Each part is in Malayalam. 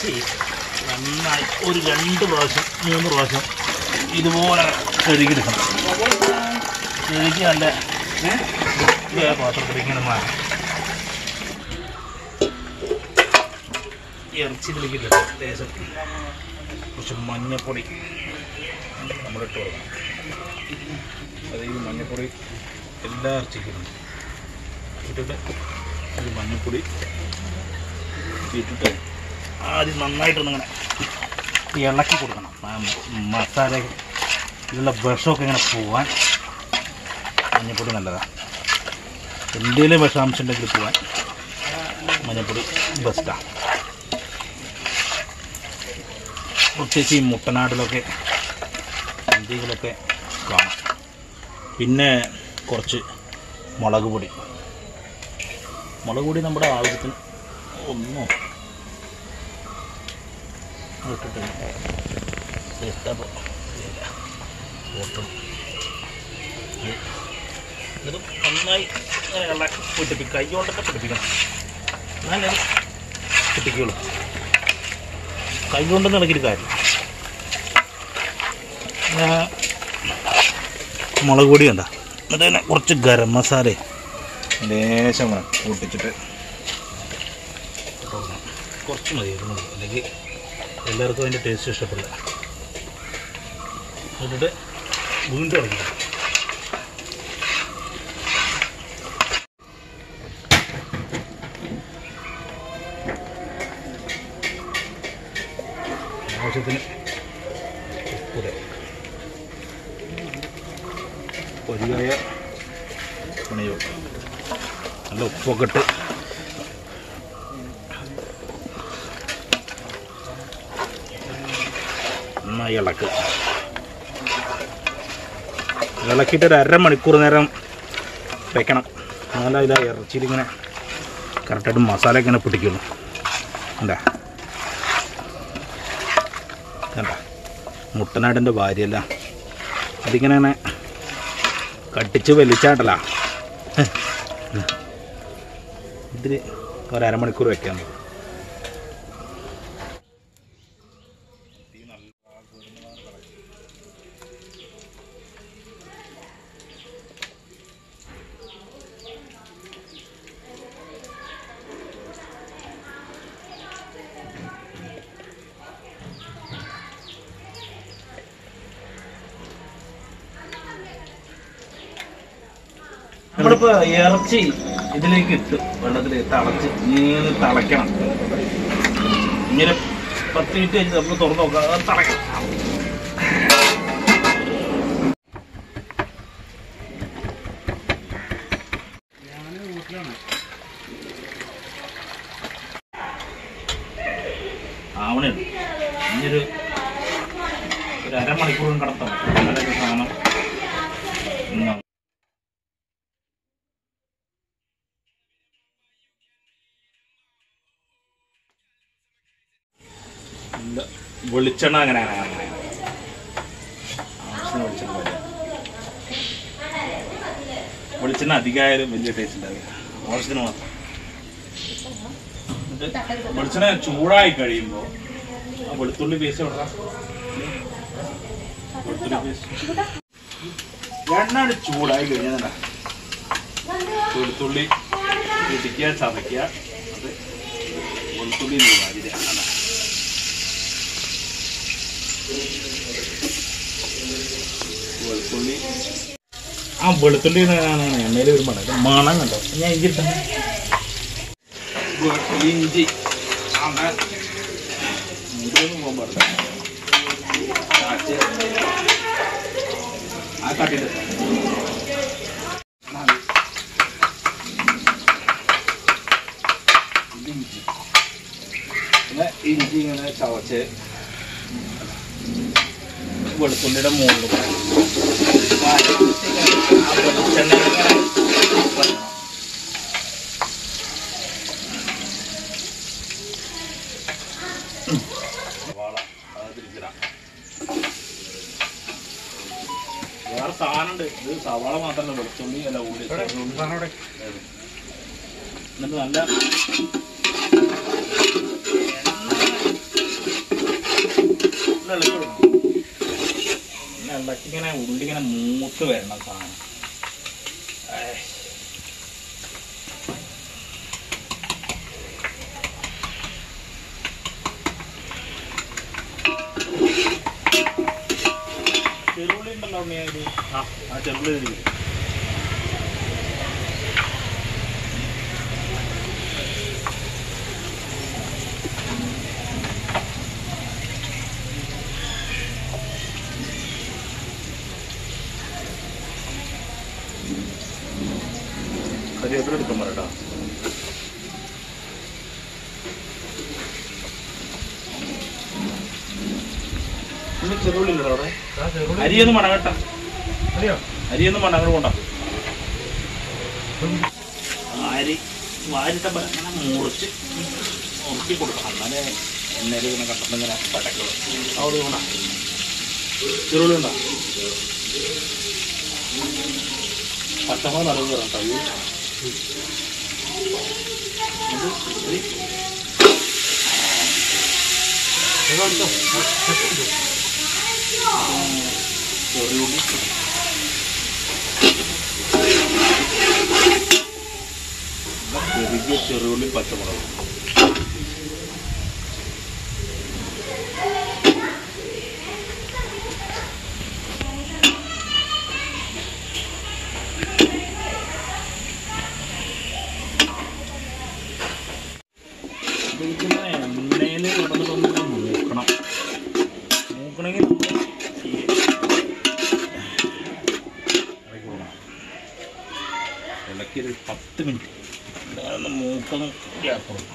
ഇറച്ചി നന്നായി ഒരു രണ്ട് പ്രാവശ്യം മൂന്ന് പ്രാവശ്യം ഇതുപോലെ കഴുകിയെടുക്കണം കഴുകി നല്ല ഏ, പാത്രത്തിൽ ഇങ്ങനെ മാറ്റി ഇറച്ചി ഇതിലേക്ക് ഇട്ടിട്ട് ലേശം കുറച്ച് മഞ്ഞപ്പൊടി നമ്മൾ ഇട്ട് കൊടുക്കണം അത് ഈ മഞ്ഞപ്പൊടി എല്ലാ ഇറച്ചിക്കും ഇടണം. ഇട്ടിട്ട് ഈ മഞ്ഞപ്പൊടി ഇട്ടിട്ട് ആദ്യം നന്നായിട്ടൊന്നിങ്ങനെ ഇളക്കി കൊടുക്കണം ആ മസാല ഇതിലുള്ള വിഷമൊക്കെ ഇങ്ങനെ പോവാൻ മഞ്ഞപ്പൊടി നല്ലതാണ് എന്തെങ്കിലും വിഷാംശം ഉണ്ടെങ്കിൽ പോവാൻ മഞ്ഞപ്പൊടി ബെസ്റ്റാണ് പ്രത്യേകിച്ച് ഈ മുട്ടനാട്ടിലൊക്കെ എന്തെങ്കിലുമൊക്കെ കാണാം പിന്നെ കുറച്ച് മുളക് പൊടി മുളക് പൊടി നമ്മുടെ ആവശ്യത്തിന് ഒന്നോ ഇട്ടിട്ട് ഇട്ടപ്പോൾ ഓട്ടം ഇത് നന്നായി ഇങ്ങനെ ഇളക്കി പിടിപ്പിക്കും കൈ കൊണ്ടൊക്കെ പിടിപ്പിക്കണം എന്നാലേ അത് പിടിക്കുള്ളൂ കൈ കൊണ്ടൊന്നും ഇളക്കിയിട്ട് കാര്യം ഞാൻ മുളക് പൊടി കണ്ട എന്നിട്ട് തന്നെ കുറച്ച് ഗരം മസാല ലേശം വേണം കൂട്ടിച്ചിട്ട് കൊടുക്കണം. കുറച്ച് മതി ഇത് മതി അല്ലെങ്കിൽ എല്ലാവർക്കും അതിൻ്റെ ടേസ്റ്റ് ഇഷ്ടപ്പെടില്ല എന്നിട്ട് വീണ്ടും ഇളക്കണം ആവശ്യത്തിന് ഉപ്പുര പൊരിയായ പണിയോ നല്ല ഉപ്പൊക്കെ ഇട്ട് നന്നായി ഇളക്കുക ഇളക്കിയിട്ട് ഒരു അരമണിക്കൂർ നേരം വെക്കണം എന്നാലും ഇതാ ഇറച്ചിയിൽ ഇങ്ങനെ കറക്റ്റായിട്ട് മസാല ഇങ്ങനെ പിടിക്കുള്ളൂ കണ്ടാ കണ്ട മുട്ടനാടിൻ്റെ ഭാര്യയല്ല അതിങ്ങനെ ഇങ്ങനെ കട്ടിച്ച് വലിച്ചാട്ടല്ല ഇതിന് ഒരു അരമണിക്കൂർ വെക്കാൻ മതി നമ്മളിപ്പോ ഇറച്ചി ഇതിലേക്ക് ഇട്ട് വെള്ളത്തിൽ തിളച്ച് ഇങ്ങനെ തിളയ്ക്കണം ഇങ്ങനെ പത്ത് മിനിറ്റ് കഴിഞ്ഞ് നമ്മൾ തുറന്ന് നോക്കാം അത് തിളയ്ക്കണം ആവണേ ഉള്ളൂ. ഇനിയൊരു ഒരു അരമണിക്കൂറും കടത്താം എന്നാലേ സാധനം നന്നാവും. ഇല്ല. വെളിച്ചെണ്ണ അങ്ങനെ അങ്ങനെ അങ്ങനെ ആവശ്യത്തിന് വെളിച്ചെണ്ണ മതി. വെളിച്ചെണ്ണ അധികമായാലും വലിയ ടേസ്റ്റ് ഉണ്ടാവില്ല ആവശ്യത്തിന് മാത്രം എന്നിട്ട് വെളിച്ചെണ്ണ ചൂടായി കഴിയുമ്പോൾ ആ വെളുത്തുള്ളി പേസ്റ്റ് വിടാം വെളുത്തുള്ളി പേസ്റ്റ് എണ്ണ ചൂടായി കഴിഞ്ഞാൽ വെളുത്തുള്ളി ഇടിക്കുക ചതയ്ക്കുക അത് വെളുത്തുള്ളി വാരിയിടുക അതാണ് വെളുത്തുള്ളി ആ വെളുത്തുള്ളി എണ്ണയിൽ ഒരു മണം മണം കണ്ടോ ഞാൻ ഇഞ്ചി ഇട്ടേ. വെ- ഇഞ്ചി അങ്ങനെ ഇതൊന്നും പോകാൻ പാടില്ല കാച്ച്. ആ കട്ടിട്ട് ഇഞ്ചി പിന്നെ ഇഞ്ചി ഇങ്ങനെ ചവച്ച് വെളുത്തുള്ളിയുടെ മുകളിൽ കൂടെ ആ വെളിച്ചെണ്ണ ഇങ്ങനെ വരണം. സവാള അത് തിരിച്ചിടാം. വേറെ സാധനമുണ്ട് ഇത് സവാള മാത്രമല്ല വെളുത്തുള്ളി അല്ല ഉള്ളി ചെറിയ ഉള്ളി. എന്നിട്ട് നല്ല ഒന്ന് ഇളക്കി വിടണം പിന്നെ ഇളക്കി ഇങ്ങനെ ഉള്ളി ഇങ്ങനെ മൂത്ത് വരണം സാധനം ഏയ്. ചെറുള്ളി ഉണ്ടല്ലോ ഉണ്ണി അതില്. ആ ആ ചെറുള്ളി ഇതില്. കരിവേപ്പില എടുക്കാൻ പറയട്ടോ ചെറുള്ളി ഉണ്ടല്ലോ അവിടെ അരിയൊന്നും മണകട്ട അരിയൊന്നും മണങ്ങൾ കൊണ്ട അരി വാരിട്ട അങ്ങനെ മുറിച്ച് മുറുക്കി കൊടുക്കണം എന്നാലേ എണ്ണയിൽ ഇങ്ങനെ കട്ടണം ഇങ്ങനെ പടക്കുള്ളൂ അവിടെ കൊണ്ട ചെറുള്ളി ഉണ്ടോ പച്ചമുളക് നടുവ് കയറാം തയ്യൽ ഇത് ഒരു ചെറിയുള്ളി ചെറിയ ചെറുള്ളി പച്ചമുളക് ഇതിങ്ങനെ എണ്ണയിൽ കിടന്നിട്ടൊന്ന് മൂക്കണം മൂക്കണമെങ്കിൽ നമ്മൾ ഈ ഇളക്കി വിടണം. ഇളക്കി ഒരു പത്ത് മിനിറ്റ് ഒന്ന് മൂക്കണം ഗ്യാപ്പ് കൊടുക്കണം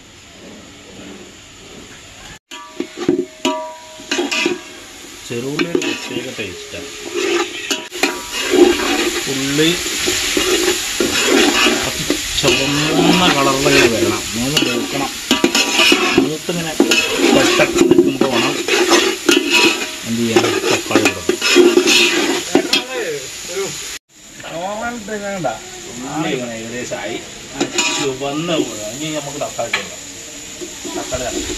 ചെറുള്ളി ഒരു പ്രത്യേക ടേസ്റ്റാണ് ഉള്ളി ചുവന്ന കളറിലിങ്ങനെ വരണം മൂന്ന് മൂക്കണം മൂത്തിങ്ങനെ പെട്ടൊക്കെ നിൽക്കുമ്പോൾ വേണം എന്ത് ചെയ്യാൻ തക്കാളി കൊടുക്കണം ഉള്ളി ഇങ്ങനെ ഏകദേശമായി ചുവന്ന വീഴുക ഇനി നമുക്ക് തക്കാളി കൊടുക്കാം തക്കാളി ഇടാം.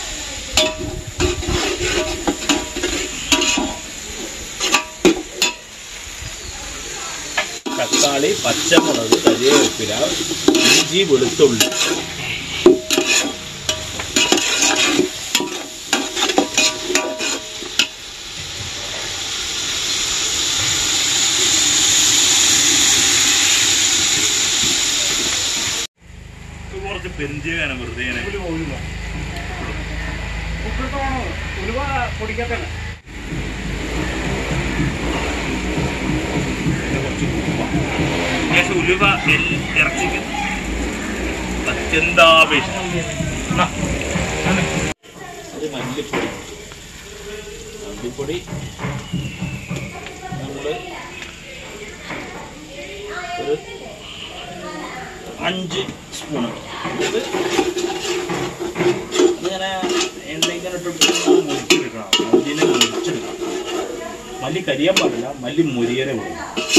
തക്കാളി പച്ചമുളക് കരിവേപ്പില ഇഞ്ചി വെളുത്തുള്ളി ഇത് കുറച്ച് പെരിഞ്ചീരകം വെറുതെ ഇങ്ങനെ പിന്നെ കുറച്ച് ഉപ്പാണ്. ലേശം ഉലുവ എൽ- ഇറച്ചിക്ക് അത്യന്താപേക്ഷിതം എന്നാ, ആണ്. ഒരു മല്ലിപ്പൊടി മല്ലിപ്പൊടി നമ്മള് ഒരു അഞ്ച് സ്പൂൺ ഇത് ഇങ്ങനെ എന്തെങ്കിലും ഇട്ടിട്ട് മുറിച്ചെടുക്കണം മല്ലിനെ മുറിച്ചെടുക്കണം മല്ലി കരിയാൻ പാടില്ല മല്ലി മുരിയനെ വിടും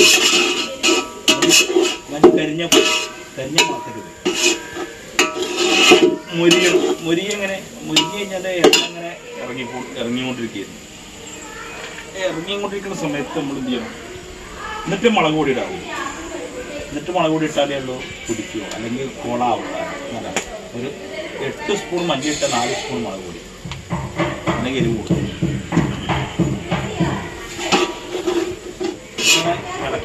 മല്ലി കരിഞ്ഞ കരിഞ്ഞ മാറ്റരുത് മുരിയ മുരിയ ഇങ്ങനെ മുരിഞ്ഞ് കഴിഞ്ഞാൽ എണ്ണ ഇങ്ങനെ ഇറങ്ങി ഇറങ്ങിക്കൊണ്ടിരിക്കുകയായിരുന്നു ഇറങ്ങിക്കൊണ്ടിരിക്കുന്ന സമയത്ത് നമ്മൾ എന്ത് ചെയ്യണം എന്നിട്ട് മുളക് പൊടി ഇടാവൂ എന്നിട്ട് മുളക് പൊടി ഇട്ടാലേ ഉള്ളൂ പിടിക്കുമോ അല്ലെങ്കിൽ കോളാവുക എന്നല്ല ഒരു എട്ട് സ്പൂൺ മല്ലി ഇട്ട നാല് സ്പൂൺ മുളക് പൊടി അല്ലെങ്കിൽ എരിവ് കൂടും ഇങ്ങനെ ഇളക്കി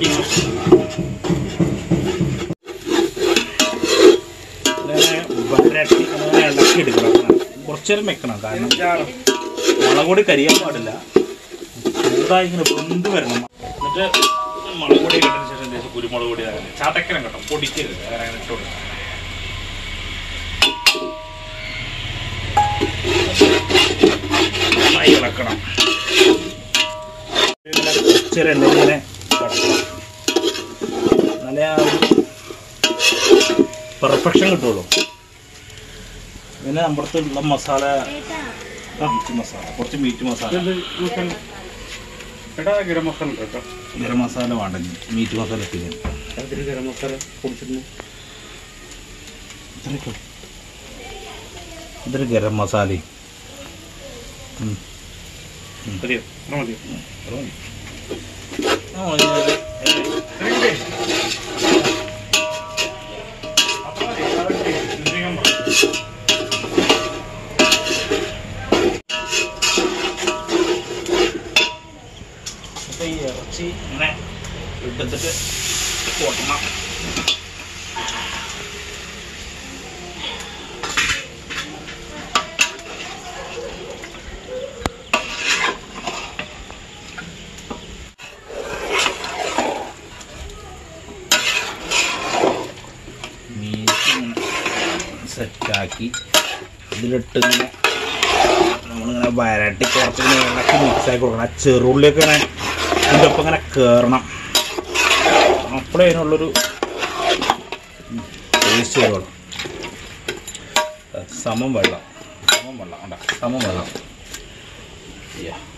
ഇങ്ങനെ വരട്ടി ഇങ്ങനെ ഇളക്കി എടുക്കണം കുറച്ച് നേരം വെക്കണം കാരണം മുളക് പൊടി കരിയാൻ പാടില്ല ചൂടായി ഇങ്ങനെ വെന്ത് വരണം എന്നിട്ട് മുളക് പൊടി ഇട്ടതിന് ശേഷം ലേശം കുരുമുളക് പൊടി അങ്ങനെ ചതക്കണം കേട്ടോ പൊടിക്കരുത് വേറെ അങ്ങനെ ഇട്ട് കൊടുക്കണം നന്നായി ഇളക്കണം കുറച്ചേരം എണ്ണ ഇങ്ങനെ കിടക്കണം എന്നാലേ ആ ഒരു പെർഫെക്ഷൻ കിട്ടുള്ളൂ പിന്നെ നമ്മുടെ ഉള്ള മസാല മീറ്റ് മസാല കുറച്ച് മീറ്റ് മസാല എടാ ഗരം മസാല കേട്ടോ ഗരം മസാല വേണ്ട മീറ്റ് മസാല ഇട്ടില്ല അതിന് ഗരം മസാല പൊടിച്ചിരുന്നു ഇതൊരു ഗരം മസാലയും ഉം. മതിയോ ഇത്ര മതിയോ അത് മതി. ആ, മുളകിനകത്ത് ഇപ്പൊ ഈ ഇറച്ചി ഇങ്ങനെ എടുത്തിട്ട് കൊട്ടണം മീറ്റ് ഇങ്ങനെ സെറ്റാക്കി ഇതിലിട്ട് ഇങ്ങനെ നമ്മളിങ്ങനെ വരട്ടി കുറച്ച് ഇങ്ങനെ ഇളക്കി മിക്സാക്കി കൊടുക്കണം ആ ചെറുള്ളിയൊക്കെ ഇങ്ങനെ ഇതിൻ്റെ ഒപ്പം ഇങ്ങനെ കയറണം അപ്പോഴേ അതിനുള്ളൊരു ടേസ്റ്റ് വരുള്ളൂ സമം വെള്ളം സമം വെള്ളം ഉണ്ട സമം വെള്ളം Yeah.